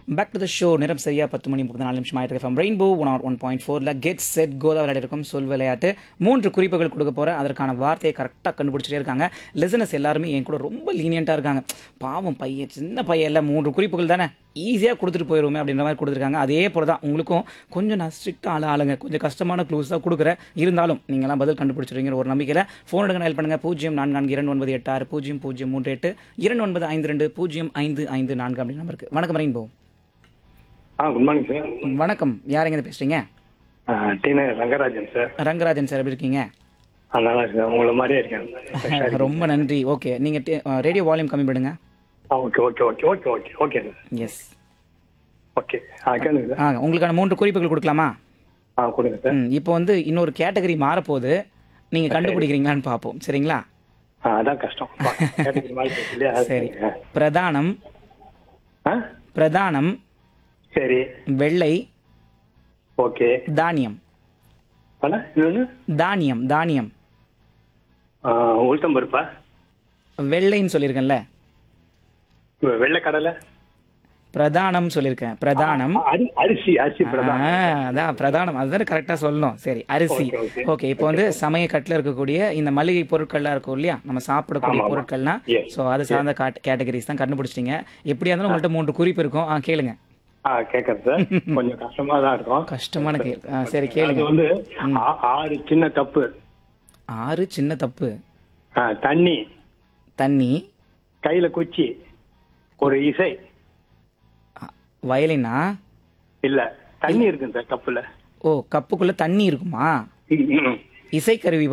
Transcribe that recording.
Back to the show நேரம் சரியா பத்து மணி முப்பது நாலு நிமிஷம் ஆயிட்டு from rainbow one R one point ஃபோரில் கெட் செட் கோதா விளையாடிருக்கும் சொல் விளையாட்டு மூன்று குறிப்புகள் கொடுக்க போகிறேன் அதற்கான வார்த்தையை கரெக்டாக கண்டுபிடிச்சிட்டே இருக்காங்க லிசனஸ் எல்லாருமே என் கூட ரொம்ப லீனியண்ட்டாக இருக்காங்க பாவம் பையன் சின்ன பையன் இல்லை மூன்று குறிப்புகள் தானே ஈஸியாக கொடுத்துட்டு போயிருவோமே அப்படின்ற மாதிரி கொடுத்துருக்காங்க அதே போல தான் உங்களுக்கும் கொஞ்சம் நான் ஸ்ட்ரிக்டாக ஆள ஆளுங்க கொஞ்சம் கஷ்டமான க்ளூஸ் தான் கொடுக்குறேன் இருந்தாலும் நீங்களாம் பதில் கண்டுபிடிச்சிருவீங்கிற ஒரு நம்பிக்கையில் ஃபோன் எடுக்க ஹெல்ப் பண்ணுங்கள் பூஜ்ஜியம் நான்கு நான்கு இரண்டு ஒன்பது எட்டு ஆறு பூஜ்ஜியம் பூஜ்ஜியம் மூன்று எட்டு இரண்டு ஒன்பது ஐந்து ரெண்டு பூஜ்ஜியம் ஐந்து ஐந்து நான்கு அப்படி நம்பருக்கு வணக்கம் ரெயின்போ ஆ குட் மார்னிங் சார் வணக்கம் யாருங்க பேசுறீங்க T Nagar Rangarajan sir Rangarajan sir எப்படி இருக்கீங்க ஆ நல்லா இருக்கு சார் உங்களை மாதிரியே இருக்கேன் ரொம்ப நன்றி ஓகே நீங்கள் ரேடியோ வால்யூம் கம்மி பண்ணுங்க ஆ okay okay okay okay okay okay sir yes okay ஆ கேளுங்க சார் ஆ உங்களுக்கான மூன்று குறிப்புகள் கொடுக்கலாமா ஆ கொடுங்க சார் ம் இப்போ வந்து இன்னொரு கேட்டகரி மாறப்போகுது நீங்கள் கண்டுபிடிக்கிறீங்களான்னு பார்ப்போம் சரிங்களா ஆ அதான் கஷ்டம் வா, category மாதிரி போச்சு இல்லையா அது சரி ஆ. பிரதானம் ஆ பிரதானம் சரி வெள்ளை ஓகே தானியம் பண்ண இன்னொன்று தானியம் தானியம் உளுத்தம் பருப்பா வெள்ளைன்னு சொல்லியிருக்கேன்ல வெள்ளை கடலை பிரதானம் சொல்லியிருக்கேன் பிரதானம் அரி- அரிசி அரிசி ஆ, பிரதான் அதான் பிரதானம் அதுதானே கரெக்டாக சொல்லணும் சரி அரிசி Okay, okay. ஓகே இப்போ வந்து சமயக்கட்டில் இருக்கக்கூடிய இந்த மளிகை பொருட்கள்லாம் இருக்கும் இல்லையா நம்ம சாப்பிடக்கூடிய ஆமா, ஆமா. பொருட்கள்லாம் Yes. ஸோ அது சார்ந்த கேட்டகரிஸ் தான் கண்டுபிடிச்சிட்டீங்க எப்படியா இருந்தாலும் உங்கள்கிட்ட மூன்று குறிப்பு இருக்கும் ஆ கேளுங்க ஆ கேட்கறேன் சார் கொஞ்சம் கஷ்டமா தான் இருக்கும் கஷ்டமான கே ஆ சரி அது கேளுங்க வந்து ஆ- ஆறு சின்ன தப்பு ஆறு சின்ன தப்பு ஆ, தண்ணி தண்ணி கையில குச்சி ஒரு இசை வயலினா இல்ல தண்ணி இருக்கு சார் கப்புல ஓ கப்புக்குள்ள தண்ணி இருக்குமா ம், ம். இசைக்கருவி